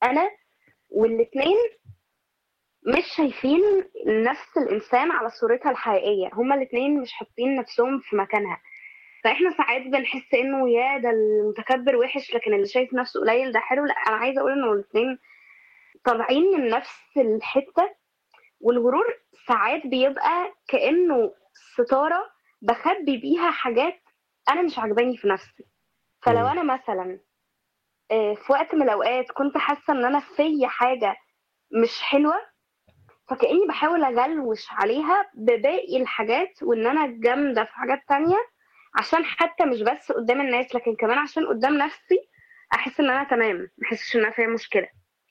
انا والاتنين مش شايفين نفس الانسان على صورتها الحقيقيه هما الاتنين مش حاطين نفسهم في مكانها فاحنا ساعات بنحس انه يا ده المتكبر وحش لكن اللي شايف نفسه قليل ده حلو لا انا عايزه اقول انه الاتنين طالعين من نفس الحته والغرور ساعات بيبقى كانه ستاره بخبي بيها حاجات انا مش عجباني في نفسي فلو مم. انا مثلا آه، في وقت من الاوقات كنت حاسه ان انا في حاجه مش حلوه فكاني بحاول اغلوش عليها بباقي الحاجات وان انا جامده في حاجات تانية عشان حتى مش بس قدام الناس لكن كمان عشان قدام نفسي احس ان انا تمام ما احسش ان انا فيها مشكله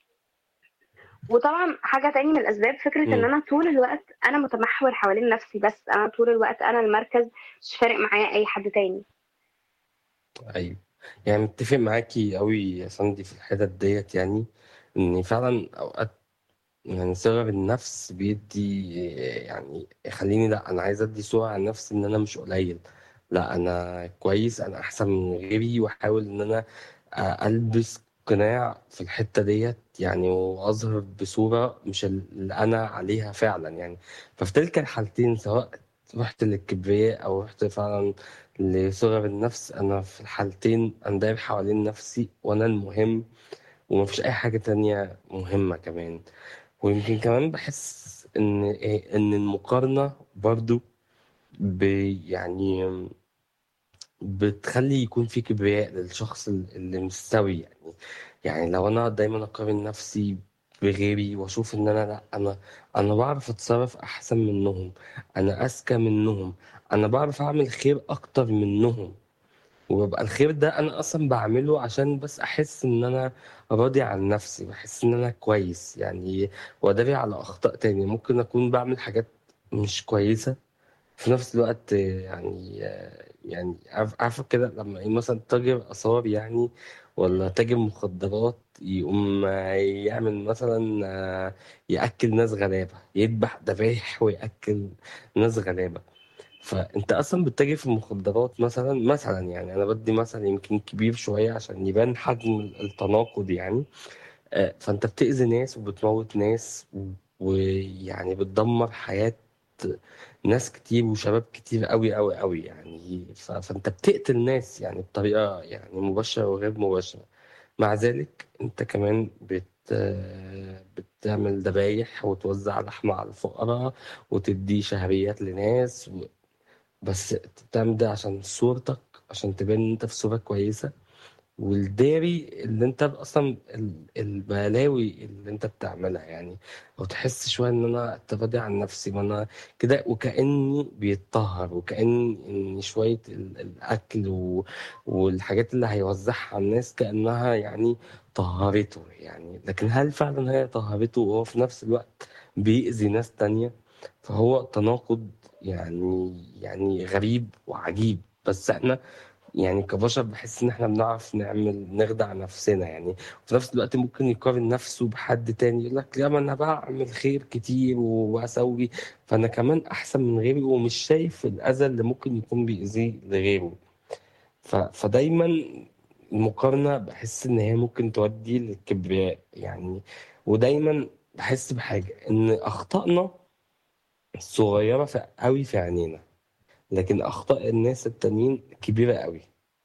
وطبعا حاجه تاني من الاسباب فكره ان مم. انا طول الوقت انا متمحور حوالين نفسي بس انا طول الوقت انا المركز مش فارق معايا اي حد تاني ايوه يعني متفق معاكي قوي يا ساندي في الحتت ديت يعني ان فعلا اوقات يعني صغر النفس بيدي يعني يخليني لا انا عايز ادي صورة عن نفسي ان انا مش قليل لا انا كويس انا احسن من غيري واحاول ان انا البس قناع في الحتة ديت يعني واظهر بصورة مش اللي انا عليها فعلا يعني ففي تلك الحالتين سواء رحت للكبرياء او رحت فعلا لصغر النفس انا في الحالتين انا داير حوالين نفسي وانا المهم ومفيش اي حاجة تانية مهمة كمان ويمكن كمان بحس ان إيه ان المقارنة برضو ب يعني بتخلي يكون في كبرياء للشخص اللي مش سوي يعني يعني لو انا دايما اقارن نفسي بغيري واشوف ان انا لا انا انا بعرف اتصرف احسن منهم انا اذكى منهم انا بعرف اعمل خير اكتر منهم وببقى الخير ده انا اصلا بعمله عشان بس احس ان انا راضي عن نفسي بحس ان انا كويس يعني واداري على اخطاء تاني ممكن اكون بعمل حاجات مش كويسة في نفس الوقت يعني يعني عارف- عارفة كده لما إيه مثلا تاجر آثار يعني ولا تاجر مخدرات يقوم يعمل مثلا آه، يأكل ناس غلابة يذبح ذبايح ويأكل ناس غلابة فأنت أصلا بتتاجر في المخدرات مثلا مثلا يعني أنا بدي مثلا يمكن كبير شوية عشان يبان حجم التناقض يعني آه، فأنت بتأذي ناس وبتموت ناس و- ويعني بتدمر حياة ناس كتير وشباب كتير قوي قوي قوي يعني ف... فانت بتقتل ناس يعني بطريقة يعني مباشرة وغير مباشرة مع ذلك انت كمان بت بتعمل ذبايح وتوزع لحمة على الفقراء وتدي شهريات لناس و... بس بتعمل ده عشان صورتك عشان تبان ان انت في صورة كويسة والداري اللي انت اصلا ال- البلاوي اللي انت بتعملها يعني او تحس شويه ان انا اتفادي عن نفسي ما انا كده وكاني بيتطهر وكان ان شويه ال- الاكل و... والحاجات اللي هيوزعها على الناس كانها يعني طهرته يعني لكن هل فعلا هي طهرته وهو في نفس الوقت بيأذي ناس تانية فهو تناقض يعني يعني غريب وعجيب بس احنا يعني كبشر بحس ان احنا بنعرف نعمل نخدع نفسنا يعني وفي نفس الوقت ممكن يقارن نفسه بحد تاني يقول لك لا ما انا بعمل خير كتير واسوي فانا كمان احسن من غيري ومش شايف الاذى اللي ممكن يكون بيأذيه لغيره ف... فدايما المقارنة بحس ان هي ممكن تودي للكبرياء يعني ودايما بحس بحاجة ان اخطائنا صغيرة في قوي في عينينا لكن اخطاء الناس التانيين كبيرة قوي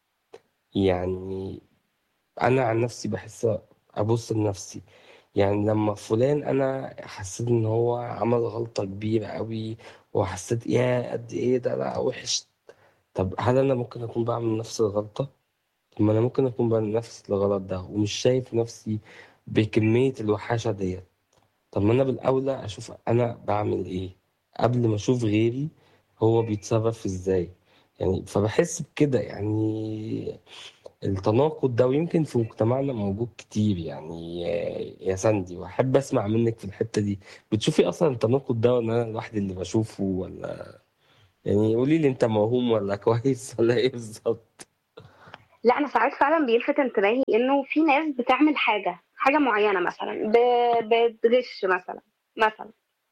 يعني انا عن نفسي بحس ابص لنفسي يعني لما فلان انا حسيت ان هو عمل غلطة كبيرة قوي وحسيت يا قد ايه ده لا وحش طب هل انا ممكن اكون بعمل نفس الغلطة طب ما انا ممكن اكون بعمل نفس الغلط ده ومش شايف نفسي بكمية الوحاشة ديت طب ما انا بالاولى اشوف انا بعمل ايه قبل ما اشوف غيري هو بيتصرف ازاي يعني فبحس بكده يعني التناقض ده ويمكن في مجتمعنا موجود كتير يعني يا يا ساندي واحب اسمع منك في الحتة دي بتشوفي اصلا التناقض ده ولا انا الواحد اللي بشوفه ولا يعني قولي لي انت موهوم ولا كويس ولا ايه بالظبط لا انا ساعات فعلا بيلفت انتباهي انه في ناس بتعمل حاجه حاجه معينه مثلا ب- بتغش مثلا مثلا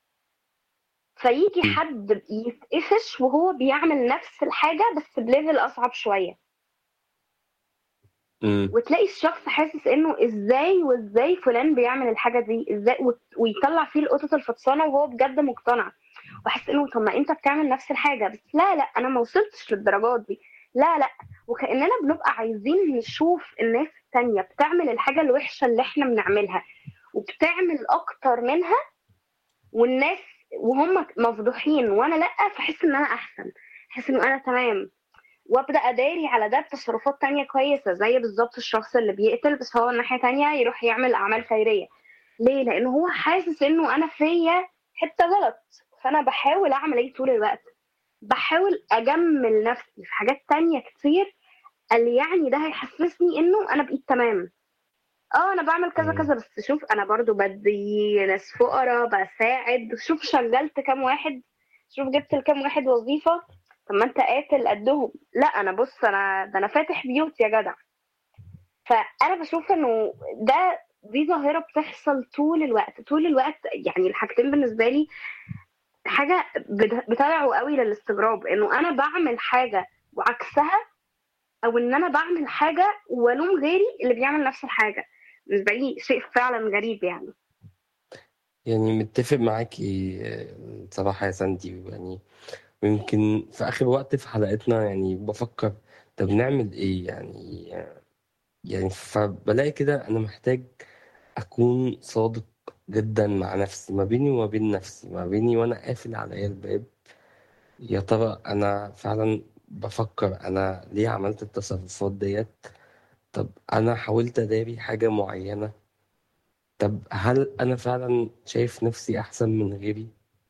فيجي م. حد يتقفش وهو بيعمل نفس الحاجه بس بليفل اصعب شويه امم وتلاقي الشخص حاسس انه ازاي وازاي فلان بيعمل الحاجه دي ازاي وت- ويطلع فيه القطط الفطسانه وهو بجد مقتنع واحس انه طب ما انت بتعمل نفس الحاجه بس لا لا انا ما وصلتش للدرجات دي لا لا وكاننا بنبقى عايزين نشوف الناس التانية بتعمل الحاجه الوحشه اللي احنا بنعملها وبتعمل اكتر منها والناس وهم مفضوحين وانا لا فاحس ان انا احسن احس ان انا تمام وابدا اداري على ده بتصرفات تانية كويسه زي بالظبط الشخص اللي بيقتل بس هو الناحيه تانية يروح يعمل اعمال خيريه ليه لانه هو حاسس انه انا فيا حته غلط فانا بحاول اعمل ايه طول الوقت بحاول اجمل نفسي في حاجات تانية كتير قال يعني ده هيحسسني انه انا بقيت تمام اه انا بعمل كذا امم كذا بس شوف انا برضو بدي ناس فقراء بساعد شوف شغلت كام واحد شوف جبت لكام واحد وظيفة طب ما انت قاتل قدهم لا انا بص انا ده انا فاتح بيوت يا جدع فانا بشوف انه ده دي ظاهرة بتحصل طول الوقت طول الوقت يعني الحاجتين بالنسبة لي حاجة بت- بتدعو قوي للاستغراب انه انا بعمل حاجة وعكسها او ان انا بعمل حاجة والوم غيري اللي بيعمل نفس الحاجة بالنسبة لي شيء فعلا غريب يعني يعني متفق معاكي آه، صراحة يا ساندي يعني ويمكن في آخر وقت في حلقتنا يعني بفكر طب نعمل إيه يعني يعني فبلاقي كده أنا محتاج أكون صادق جدا مع نفسي ما بيني وما بين نفسي ما بيني وأنا قافل عليا الباب يا ترى أنا فعلا بفكر أنا ليه عملت التصرفات ديت طب أنا حاولت أداري حاجة معينة طب هل أنا فعلا شايف نفسي أحسن من غيري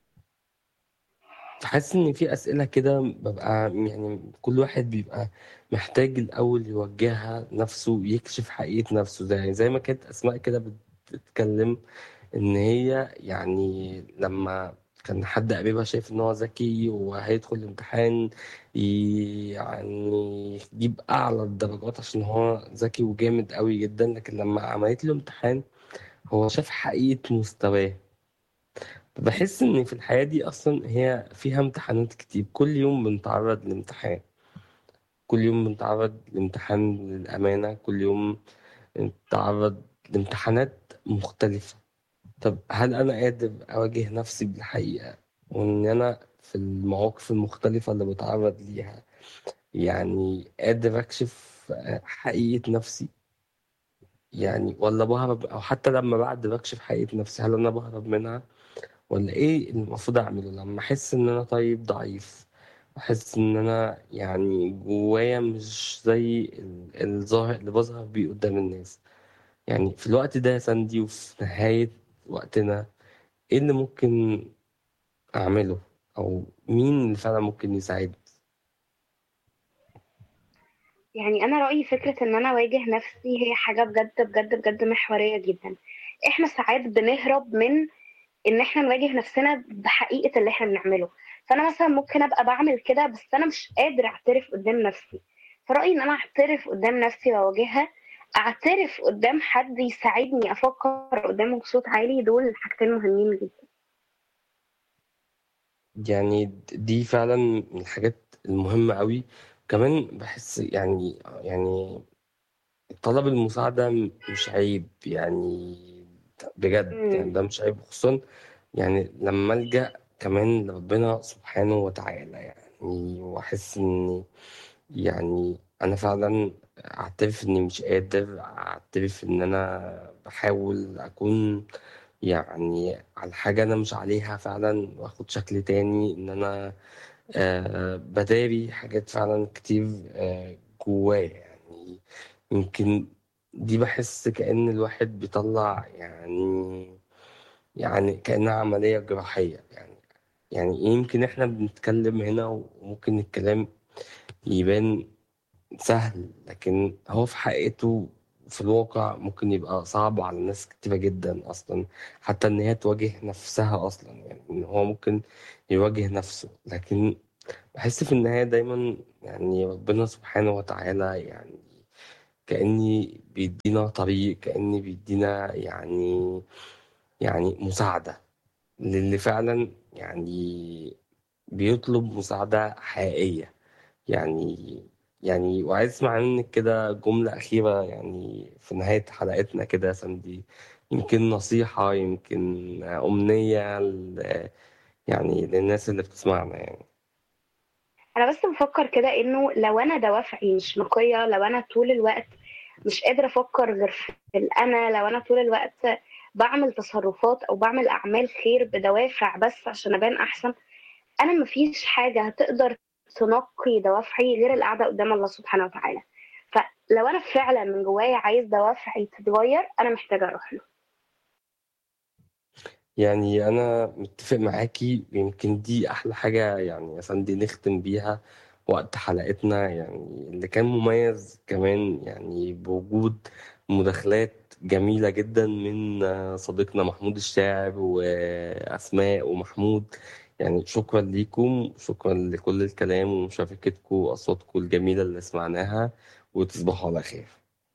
فحاسس ان في اسئله كده ببقى يعني كل واحد بيبقى محتاج الاول يوجهها نفسه يكشف حقيقه نفسه زي زي ما كانت اسماء كده بتتكلم ان هي يعني لما كان حد قريبها شايف ان هو ذكي وهيدخل الامتحان ي- يعني يجيب اعلى الدرجات عشان هو ذكي وجامد قوي جدا لكن لما عملت له امتحان هو شاف حقيقه مستواه بحس ان في الحياة دي اصلا هي فيها امتحانات كتير كل يوم بنتعرض لامتحان كل يوم بنتعرض لامتحان للأمانة كل يوم بنتعرض لامتحانات مختلفة طب هل أنا قادر أواجه نفسي بالحقيقة وإن أنا في المواقف المختلفة اللي بتعرض ليها يعني قادر أكشف حقيقة نفسي يعني ولا بهرب أو حتى لما بعد بكشف حقيقة نفسي هل أنا بهرب منها ولا ايه اللي المفروض اعمله لما احس ان انا طيب ضعيف احس ان انا يعني جوايا مش زي ال- الظاهر اللي بظهر بيه قدام الناس يعني في الوقت ده يا ساندي وفي نهاية وقتنا ايه اللي ممكن اعمله او مين اللي فعلا ممكن يساعدني يعني انا رأيي فكرة ان انا اواجه نفسي هي حاجة بجد بجد بجد محورية جدا احنا ساعات بنهرب من ان احنا نواجه نفسنا بحقيقة اللي احنا بنعمله فانا مثلا ممكن ابقى بعمل كده بس انا مش قادر اعترف قدام نفسي فرأيي ان انا اعترف قدام نفسي واواجهها اعترف قدام حد يساعدني افكر قدامه بصوت عالي دول حاجتين مهمين جدا يعني دي فعلا من الحاجات المهمة قوي كمان بحس يعني يعني طلب المساعدة مش عيب يعني بجد يعني امم ده مش عيب خصوصا يعني لما ألجأ كمان لربنا سبحانه وتعالى يعني وأحس إني يعني أنا فعلا أعترف إني مش قادر أعترف إن أنا بحاول أكون يعني على حاجة أنا مش عليها فعلا وآخد شكل تاني إن أنا آه بداري حاجات فعلا كتير آه جوايا يعني يمكن دي بحس كأن الواحد بيطلع يعني يعني كأنها عملية جراحية يعني يعني يمكن احنا بنتكلم هنا وممكن الكلام يبان سهل لكن هو في حقيقته في الواقع ممكن يبقى صعب على ناس كتيرة جدا أصلا حتى إن هي تواجه نفسها أصلا يعني إن هو ممكن يواجه نفسه لكن بحس في النهاية دايما يعني ربنا سبحانه وتعالى يعني كأني بيدينا طريق كأني بيدينا يعني يعني مساعدة للي فعلا يعني بيطلب مساعدة حقيقية يعني يعني وعايز اسمع منك كده جملة أخيرة يعني في نهاية حلقتنا كده يا سندي يمكن نصيحة يمكن أمنية ل- يعني للناس اللي بتسمعنا يعني انا بس بفكر كده انه لو انا دوافعي مش نقيه لو انا طول الوقت مش قادره افكر غير في الانا لو انا طول الوقت بعمل تصرفات او بعمل اعمال خير بدوافع بس عشان ابان احسن انا مفيش حاجه هتقدر تنقي دوافعي غير القعده قدام الله سبحانه وتعالى فلو انا فعلا من جوايا عايز دوافعي تتغير انا محتاجه اروح له يعني أنا متفق معاكي يمكن دي أحلى حاجة يعني يا سندي نختم بيها وقت حلقتنا يعني اللي كان مميز كمان يعني بوجود مداخلات جميلة جدا من صديقنا محمود الشاعر وأسماء ومحمود يعني شكرا ليكم شكرا لكل الكلام ومشاركتكم وأصواتكم الجميلة اللي سمعناها وتصبحوا على خير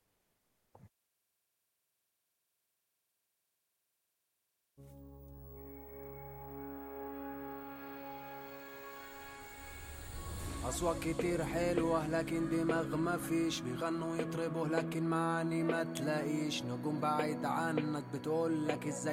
أصوات كتير حلوة لكن دماغ ما فيش بيغنوا يطربوا لكن معاني ما تلاقيش نجوم بعيد عنك بتقولك ازاي